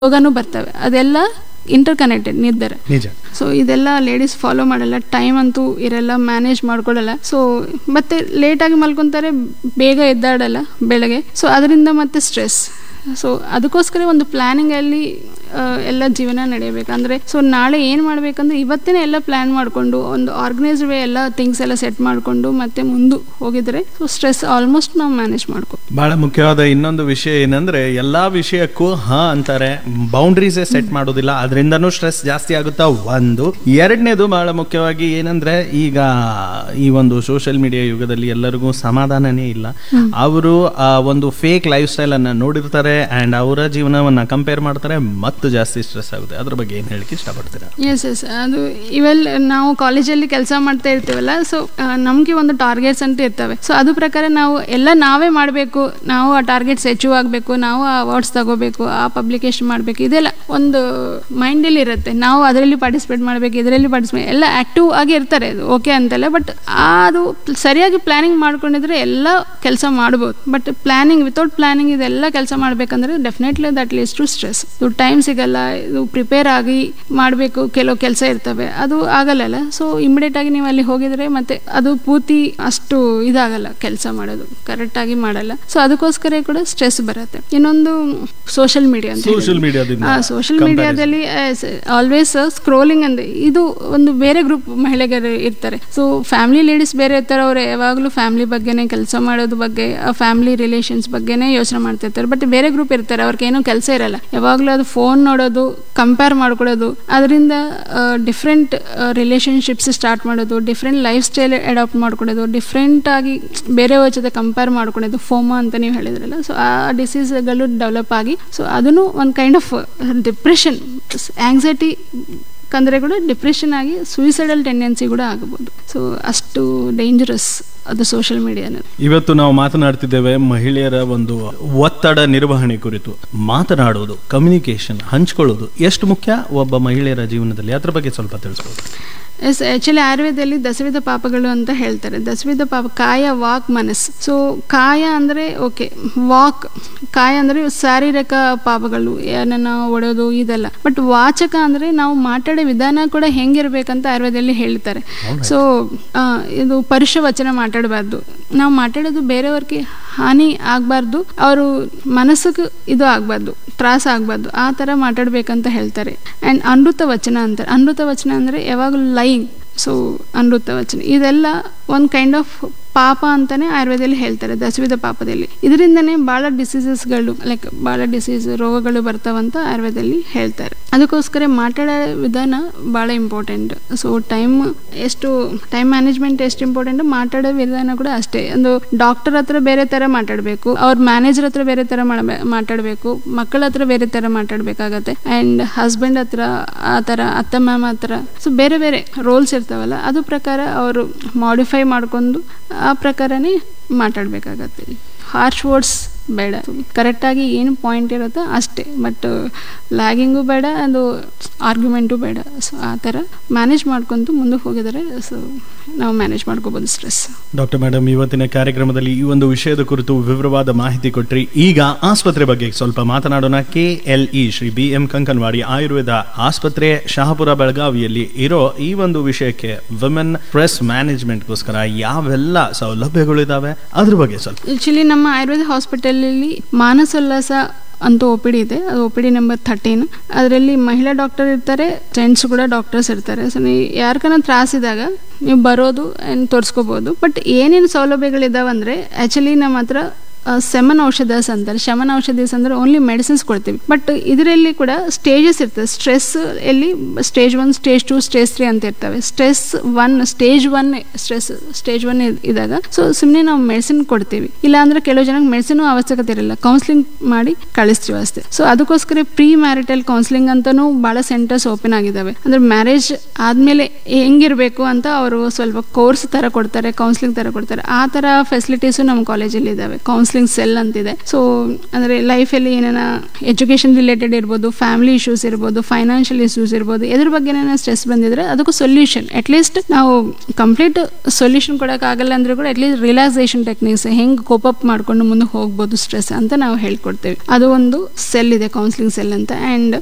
ರೋಗನೂ ಬರ್ತವೆ ಅದೆಲ್ಲ inter connected ನಿರ್ಧಾರ ನಿಜ ಸೊ ಇದೆಲ್ಲ ಲೇಡೀಸ್ ಫಾಲೋ ಮಾಡಲ್ಲ ಟೈಮ್ ಅಂತೂ ಇರಲ್ಲ ಮ್ಯಾನೇಜ್ ಮಾಡ್ಕೊಳ್ಳಲ್ಲ ಸೊ ಮತ್ತೆ ಲೇಟಾಗಿ ಮಲ್ಕೊತಾರೆ ಬೇಗ ಎದ್ದಾಡಲ್ಲ ಬೆಳಗ್ಗೆ ಸೊ ಅದರಿಂದ ಮತ್ತೆ ಸ್ಟ್ರೆಸ್ ಸೊ ಅದಕ್ಕೋಸ್ಕರ ಒಂದು ಪ್ಲ್ಯಾನಿಂಗಲ್ಲಿ ಎಲ್ಲ ಜೀವನ ನಡೆಯಬೇಕು ಅಂದರೆ ಸೊ ನಾಳೆ ಏನು ಮಾಡಬೇಕಂದ್ರೆ ಇವತ್ತೇ ಎಲ್ಲ ಪ್ಲ್ಯಾನ್ ಮಾಡಿಕೊಂಡು ಒಂದು ಆರ್ಗನೈಸ್ಡ್ ವೇ ಎಲ್ಲ ಥಿಂಗ್ಸ್ ಎಲ್ಲ ಸೆಟ್ ಮಾಡಿಕೊಂಡು ಮತ್ತೆ ಮುಂದೆ ಹೋಗಿದ್ರೆ ಸೊ ಸ್ಟ್ರೆಸ್ ಆಲ್ಮೋಸ್ಟ್ ನಾವು ಮ್ಯಾನೇಜ್ ಮಾಡ್ಕೊ ಬಹಳ ಮುಖ್ಯವಾದ ಇನ್ನೊಂದು ವಿಷಯ ಏನಂದ್ರೆ ಎಲ್ಲಾ ವಿಷಯಕ್ಕೂ ಹ ಅಂತಾರೆ ಬೌಂಡ್ರೀಸೇ ಸೆಟ್ ಮಾಡೋದಿಲ್ಲ ಅದರಿಂದನೂ ಸ್ಟ್ರೆಸ್ ಜಾಸ್ತಿ ಆಗುತ್ತಾ ಒಂದು ಎರಡನೇದು ಬಹಳ ಮುಖ್ಯವಾಗಿ ಏನಂದ್ರೆ ಈಗ ಈ ಒಂದು ಸೋಷಿಯಲ್ ಮೀಡಿಯಾ ಯುಗದಲ್ಲಿ ಎಲ್ಲರಿಗೂ ಸಮಾಧಾನನೇ ಇಲ್ಲ ಅವರು ಆ ಒಂದು ಫೇಕ್ ಲೈಫ್ ಸ್ಟೈಲ್ ಅನ್ನ ನೋಡಿರ್ತಾರೆ ಅಂಡ್ ಅವರ ಜೀವನವನ್ನ ಕಂಪೇರ್ ಮಾಡ್ತಾರೆ ಮತ್ತು ಜಾಸ್ತಿ ಸ್ಟ್ರೆಸ್ ಆಗುತ್ತೆ ಅದ್ರ ಬಗ್ಗೆ ಏನ್ ಹೇಳಿಕ್ಕೆ ಇಷ್ಟಪಡ್ತೀರಾ ಎಸ್ ಎಸ್ ಅದು ಇವೆಲ್ಲ ನಾವು ಕಾಲೇಜಲ್ಲಿ ಕೆಲಸ ಮಾಡ್ತಾ ಇರ್ತೀವಲ್ಲ ಸೊ ನಮಗೆ ಒಂದು ಟಾರ್ಗೆಟ್ಸ್ ಅಂತ ಇರ್ತವೆ ಸೊ ಅದು ಪ್ರಕಾರ ನಾವು ಎಲ್ಲ ನಾವೇ ಮಾಡಬೇಕು ನಾವು ಆ ಟಾರ್ಗೆಟ್ಸ್ ಅಚೀವ್ ಆಗಬೇಕು ನಾವು ಆ ಅವಾರ್ಡ್ಸ್ ತಗೋಬೇಕು ಆ ಪಬ್ಲಿಕೇಶನ್ ಮಾಡಬೇಕು ಇದೆಲ್ಲ ಒಂದು ಮೈಂಡಲ್ಲಿ ಇರುತ್ತೆ ನಾವು ಅದರಲ್ಲಿ ಪಾರ್ಟಿಸಿಪೇಟ್ ಮಾಡಬೇಕು ಇದರಲ್ಲಿ ಪಾರ್ಟಿಸಿಪೇಟ್ ಎಲ್ಲ ಆ್ಯಕ್ಟಿವ್ ಆಗಿ ಇರ್ತಾರೆ ಅದು ಓಕೆ ಅಂತಲ್ಲ ಬಟ್ ಅದು ಸರಿಯಾಗಿ ಪ್ಲ್ಯಾನಿಂಗ್ ಮಾಡ್ಕೊಂಡಿದ್ರೆ ಎಲ್ಲ ಕೆಲಸ ಮಾಡ್ಬೋದು ಬಟ್ ಪ್ಲ್ಯಾನಿಂಗ್ ವಿತೌಟ್ ಪ್ಲ್ಯಾನಿಂಗ್ ಇದೆಲ್ಲ ಕೆಲಸ ಮಾಡಬೇಕಂದ್ರೆ definitely that leads to stress ಇದು ಟೈಮ್ ಸಿಗಲ್ಲ ಇದು ಪ್ರಿಪೇರ್ ಆಗಿ ಮಾಡಬೇಕು ಕೆಲವು ಕೆಲಸ ಇರ್ತವೆ ಅದು ಆಗಲ್ಲಲ್ಲ ಸೊ ಇಮಿಡಿಯೇಟ್ ಆಗಿ ನೀವು ಅಲ್ಲಿ ಹೋಗಿದ್ರೆ ಮತ್ತೆ ಅದು ಪೂರ್ತಿ ಅಷ್ಟು ಇದಾಗಲ್ಲ ಕೆಲಸ ಮಾಡೋದು ಕರೆಕ್ಟಾಗಿ ಮಾಡಲ್ಲ ಸೊ ಅದಕ್ಕೋಸ್ಕರ ಕೂಡ ಸ್ಟ್ರೆಸ್ ಬರುತ್ತೆ ಇನ್ನೊಂದು ಸೋಷಿಯಲ್ ಮೀಡಿಯಾ ಅಂತ ಸೋಷಿಯಲ್ ಮೀಡಿಯಾದಿಂದ ಸೋಷಿಯಲ್ ಮೀಡಿಯಾದಲ್ಲಿ ಆಲ್ವೇಸ್ ಸ್ಕ್ರೋಲಿಂಗ್ ಅಂದ್ರೆ ಇದು ಒಂದು ಬೇರೆ ಗ್ರೂಪ್ ಮಹಿಳೆಯರು ಇರ್ತಾರೆ ಸೊ ಫ್ಯಾಮಿಲಿ ಲೇಡೀಸ್ ಬೇರೆ ಇರ್ತಾರೆ ಅವ್ರು ಯಾವಾಗಲೂ ಫ್ಯಾಮಿಲಿ ಬಗ್ಗೆನೇ ಕೆಲಸ ಮಾಡೋದು ಬಗ್ಗೆ ಫ್ಯಾಮಿಲಿ ರಿಲೇಷನ್ಸ್ ಬಗ್ಗೆನೇ ಯೋಚನೆ ಮಾಡ್ತಿರ್ತಾರೆ ಬಟ್ ಬೇರೆ ಗ್ರೂಪ್ ಇರ್ತಾರೆ ಅವ್ರಿಗೇನು ಕೆಲಸ ಇರಲ್ಲ ಯಾವಾಗಲೂ ಅದು ಫೋನ್ ನೋಡೋದು ಕಂಪೇರ್ ಮಾಡ್ಕೊಳ್ಳೋದು ಅದರಿಂದ ಡಿಫ್ರೆಂಟ್ ರಿಲೇಷನ್ಶಿಪ್ಸ್ ಸ್ಟಾರ್ಟ್ ಮಾಡೋದು ಡಿಫ್ರೆಂಟ್ ಲೈಫ್ ಸ್ಟೈಲ್ ಅಡಾಪ್ಟ್ ಮಾಡ್ಕೊಳ್ಳೋದು ಡಿಫ್ರೆಂಟ್ ಆಗಿ ಬೇರೆ ಜೊತೆ ಕಂಪೇರ್ ಮಾಡ್ಕೊಳ್ಳೋದು ಫೋಮಾ ಅಂತ ನೀವು ಹೇಳಿದ್ರಲ್ಲ ಸೊ ಆ ಡಿಸೀಸ್ಗಳು ಡೆವಲಪ್ ಆಗಿ ಸೊ ಅದನ್ನು ಒಂದು ಕೈಂಡ್ ಆಫ್ ಡಿಪ್ರೆಷನ್ ಆಂಗ್ಸೈಟಿ ಕಂದರೆ ಕೂಡ ಡಿಪ್ರೆಷನ್ ಆಗಿ ಸುಯಿಸೈಡಲ್ ಟೆಂಡೆನ್ಸಿ ಕೂಡ ಆಗಬಹುದು ಸೊ ಅಷ್ಟು ಡೇಂಜರಸ್ ಅದು ಸೋಷಿಯಲ್ ಮೀಡಿಯಾ ಅನ್ನೋದು ಇವತ್ತು ನಾವು ಮಾತನಾಡ್ತಿದ್ದೇವೆ ಮಹಿಳೆಯರ ಒಂದು ಒತ್ತಡ ನಿರ್ವಹಣೆ ಕುರಿತು ಮಾತನಾಡೋದು ಕಮ್ಯುನಿಕೇಶನ್ ಹಂಚ್ಕೊಳ್ಳೋದು ಎಷ್ಟು ಮುಖ್ಯ ಒಬ್ಬ ಮಹಿಳೆಯರ ಜೀವನದಲ್ಲಿ ಅದ್ರ ಬಗ್ಗೆ ಸ್ವಲ್ಪ ತಿಳಿಸ್ಬೋದು ಎಸ್ ಆ್ಯಕ್ಚುಲಿ ಆಯುರ್ವೇದದಲ್ಲಿ ದಸವಿಧ ಪಾಪಗಳು ಅಂತ ಹೇಳ್ತಾರೆ ದಸವಿಧ ಪಾಪ ಕಾಯ ವಾಕ್ ಮನಸ್ಸು ಸೊ ಕಾಯ ಅಂದರೆ ಓಕೆ ವಾಕ್ ಕಾಯ ಅಂದರೆ ಶಾರೀರಿಕ ಪಾಪಗಳು ಏನನ್ನ ಒಡೆಯೋದು ಇದೆಲ್ಲ ಬಟ್ ವಾಚಕ ಅಂದರೆ ನಾವು ಮಾತಾಡೋ ವಿಧಾನ ಕೂಡ ಹೆಂಗಿರ್ಬೇಕಂತ ಆಯುರ್ವೇದದಲ್ಲಿ ಹೇಳ್ತಾರೆ ಸೊ ಇದು ಪರುಷ ವಚನ ಮಾತಾಡಬಾರ್ದು ನಾವು ಮಾತಾಡೋದು ಬೇರೆಯವ್ರಿಗೆ ಹಾನಿ ಆಗಬಾರ್ದು ಅವರು ಮನಸ್ಸಿಗೆ ಇದು ಆಗಬಾರ್ದು ತ್ರಾಸ ಆಗಬಾರ್ದು ಆ ಥರ ಮಾತಾಡಬೇಕಂತ ಹೇಳ್ತಾರೆ ಆ್ಯಂಡ್ ಅನೃತ ವಚನ ಅಂತಾರೆ ಅನೃತ ವಚನ ಅಂದರೆ ಯಾವಾಗಲೂ ಲೈಂಗ್ ಸೊ ಅನೃತ ವಚನ ಇದೆಲ್ಲ ಒಂದು ಕೈಂಡ್ ಆಫ್ ಪಾಪ ಅಂತಾನೆ ಆಯುರ್ವೇದದಲ್ಲಿ ಹೇಳ್ತಾರೆ ದಸವಿಧ ಪಾಪದಲ್ಲಿ ಇದರಿಂದನೇ ಭಾಳ ಡಿಸೀಸಸ್ಗಳು ಲೈಕ್ ಭಾಳ ಡಿಸೀಸ್ ರೋಗಗಳು ಬರ್ತಾವಂತ ಆಯುರ್ವೇದದಲ್ಲಿ ಹೇಳ್ತಾರೆ ಅದಕ್ಕೋಸ್ಕರ ಮಾತಾಡೋ ವಿಧಾನ ಭಾಳ ಇಂಪಾರ್ಟೆಂಟ್ ಸೊ ಟೈಮ್ ಎಷ್ಟು ಟೈಮ್ ಮ್ಯಾನೇಜ್ಮೆಂಟ್ ಎಷ್ಟು ಇಂಪಾರ್ಟೆಂಟ್ ಮಾತಾಡೋ ವಿಧಾನ ಕೂಡ ಅಷ್ಟೇ ಒಂದು ಡಾಕ್ಟರ್ ಹತ್ರ ಬೇರೆ ಥರ ಮಾತಾಡಬೇಕು ಅವ್ರ ಮ್ಯಾನೇಜರ್ ಹತ್ರ ಬೇರೆ ಥರ ಮಾತಾಡಬೇಕು ಮಕ್ಕಳ ಹತ್ರ ಬೇರೆ ಥರ ಮಾತಾಡಬೇಕಾಗತ್ತೆ ಆ್ಯಂಡ್ ಹಸ್ಬೆಂಡ್ ಹತ್ರ ಆ ಥರ ಅತ್ತ ಮ್ಯಾಮ್ ಹತ್ರ ಸೊ ಬೇರೆ ಬೇರೆ ರೋಲ್ಸ್ ಇರ್ತಾವಲ್ಲ ಅದು ಪ್ರಕಾರ ಅವರು ಮಾಡಿಫೈ ಮಾಡ್ಕೊಂಡು ಆ ಪ್ರಕಾರನೇ ಮಾತಾಡಬೇಕಾಗತ್ತೆ ಹಾರ್ಶ್ ವರ್ಡ್ಸ್ ಬೇಡ ಕರೆಕ್ಟಾಗಿ ಏನು ಪಾಯಿಂಟ್ ಇರುತ್ತೋ ಅಷ್ಟೇ ಬಟ್ ಲ್ಯಾಗಿಂಗು ಬೇಡ ಅದು ಆರ್ಗ್ಯುಮೆಂಟು ಬೇಡ ಸೊ ಆ ಥರ ಮ್ಯಾನೇಜ್ ಮಾಡ್ಕೊತು ಮುಂದೆ ಹೋಗಿದರೆ ಸೊ ನಾವು ಮ್ಯಾನೇಜ್ ಮಾಡ್ಕೋಬೋದು ಸ್ಟ್ರೆಸ್ ಡಾಕ್ಟರ್ ಮೇಡಮ್ ಇವತ್ತಿನ ಕಾರ್ಯಕ್ರಮದಲ್ಲಿ ಈ ಒಂದು ವಿಷಯದ ಕುರಿತು ವಿವರವಾದ ಮಾಹಿತಿ ಕೊಟ್ರಿ ಈಗ ಆಸ್ಪತ್ರೆ ಬಗ್ಗೆ ಸ್ವಲ್ಪ ಮಾತನಾಡೋಣ K L E Shri B M Kankanwadi Ayurveda ಆಸ್ಪತ್ರೆ ಶಹಾಪುರ ಬೆಳಗಾವಿಯಲ್ಲಿ ಇರೋ ಈ ಒಂದು ವಿಷಯಕ್ಕೆ ವಿಮೆನ್ ಸ್ಟ್ರೆಸ್ ಮ್ಯಾನೇಜ್ಮೆಂಟ್ಗೋಸ್ಕರ ಯಾವೆಲ್ಲ ಸೌಲಭ್ಯಗಳಿದಾವೆ ಅದ್ರ ಬಗ್ಗೆ ಸ್ವಲ್ಪ ಆ್ಯಕ್ಚುಲಿ ನಮ್ಮ ಆಯುರ್ವೇದ ಹಾಸ್ಪಿಟಲಲ್ಲಿ ಮಾನಸೋಲ್ಲಾಸ ಅಂತ ಒ ಪಿ ಡಿ ಇದೆ ಅದು O P D number thirteen ಅದರಲ್ಲಿ ಮಹಿಳಾ ಡಾಕ್ಟರ್ ಇರ್ತಾರೆ ಜೆಂಟ್ಸ್ ಕೂಡ ಡಾಕ್ಟರ್ಸ್ ಇರ್ತಾರೆ ಸೊ ನೀವು ಯಾರಿಗಾನ ತ್ರಾಸಿದಾಗ ನೀವು ಬರೋದು ಆ್ಯಂಡ್ ತೋರಿಸ್ಕೋಬೋದು ಬಟ್ ಏನೇನು ಸೌಲಭ್ಯಗಳಿದಾವೆ ಅಂದರೆ ಆ್ಯಕ್ಚುಲಿ ನಮ್ಮ ಹತ್ರ ಸೆಮನ್ ಔಷಧಸ್ ಅಂತಾರೆ ಶಮನ ಔಷಧೀಸ್ ಅಂದರೆ ಓನ್ಲಿ ಮೆಡಿಸಿನ್ಸ್ ಕೊಡ್ತೀವಿ ಬಟ್ ಇದರಲ್ಲಿ ಕೂಡ ಸ್ಟೇಜಸ್ ಇರ್ತದೆ ಸ್ಟ್ರೆಸ್ ಎಲ್ಲಿ stage one stage two stage three ಅಂತ ಇರ್ತವೆ stress one stage one stress stage one ಇದ್ದಾಗ ಸೊ ಸುಮ್ಮನೆ ನಾವು ಮೆಡಿಸಿನ್ ಕೊಡ್ತೀವಿ ಇಲ್ಲ ಅಂದ್ರೆ ಕೆಲವು ಜನಕ್ಕೆ ಮೆಡಿಸಿನ್ ಅವಶ್ಯಕತೆ ಇರಲ್ಲ ಕೌನ್ಸಿಲಿಂಗ್ ಮಾಡಿ ಕಳಿಸ್ತೀವಿ ಅಷ್ಟೇ ಸೊ ಅದಕ್ಕೋಸ್ಕರ ಪ್ರೀ ಮ್ಯಾರಿಟಲ್ ಕೌನ್ಸಿಲಿಂಗ್ ಅಂತಾನೂ ಭಾಳ ಸೆಂಟರ್ಸ್ ಓಪನ್ ಆಗಿದ್ದಾವೆ ಅಂದ್ರೆ ಮ್ಯಾರೇಜ್ ಆದಮೇಲೆ ಹೆಂಗಿರಬೇಕು ಅಂತ ಅವರು ಸ್ವಲ್ಪ ಕೋರ್ಸ್ ಥರ ಕೊಡ್ತಾರೆ ಕೌನ್ಸಿಲಿಂಗ್ ಥರ ಕೊಡ್ತಾರೆ ಆ ಥರ ಫೆಸಿಲಿಟೀಸು ನಮ್ಮ ಕಾಲೇಜಲ್ಲಿ ಇದ್ದಾವೆ ಕೌನ್ಸಿಲಿಂಗ್ ಕೌನ್ಸಿಲಿಂಗ್ ಸೆಲ್ ಅಂತಿದೆ ಸೊ ಅಂದರೆ ಲೈಫಲ್ಲಿ ಏನೇನ ಎಜುಕೇಷನ್ ರಿಲೇಟೆಡ್ ಇರ್ಬೋದು ಫ್ಯಾಮಿಲಿ ಇಶ್ಯೂಸ್ ಇರ್ಬೋದು ಫೈನಾನ್ಷಿಯಲ್ ಇಶ್ಯೂಸ್ ಇರ್ಬೋದು ಎದ್ರ ಬಗ್ಗೆ ಸ್ಟ್ರೆಸ್ ಬಂದಿದ್ರೆ ಅದಕ್ಕೂ ಸೊಲ್ಯೂಷನ್ ಅಟ್ಲೀಸ್ಟ್ ನಾವು ಕಂಪ್ಲೀಟ್ ಸೊಲ್ಯೂಷನ್ ಕೊಡೋಕ್ಕಾಗಲ್ಲ ಅಂದ್ರೆ ಕೂಡ ಅಟ್ಲೀಸ್ಟ್ ರಿಲ್ಯಾಕ್ಸೇಷನ್ ಟೆಕ್ನಿಕ್ಸ್ ಹೆಂಗೆ ಕೋಪಪ್ ಮಾಡ್ಕೊಂಡು ಮುಂದೆ ಹೋಗ್ಬೋದು ಸ್ಟ್ರೆಸ್ ಅಂತ ನಾವು ಹೇಳ್ಕೊಡ್ತೇವೆ ಅದು ಒಂದು ಸೆಲ್ ಇದೆ ಕೌನ್ಸಿಲಿಂಗ್ ಸೆಲ್ ಅಂತ ಆ್ಯಂಡ್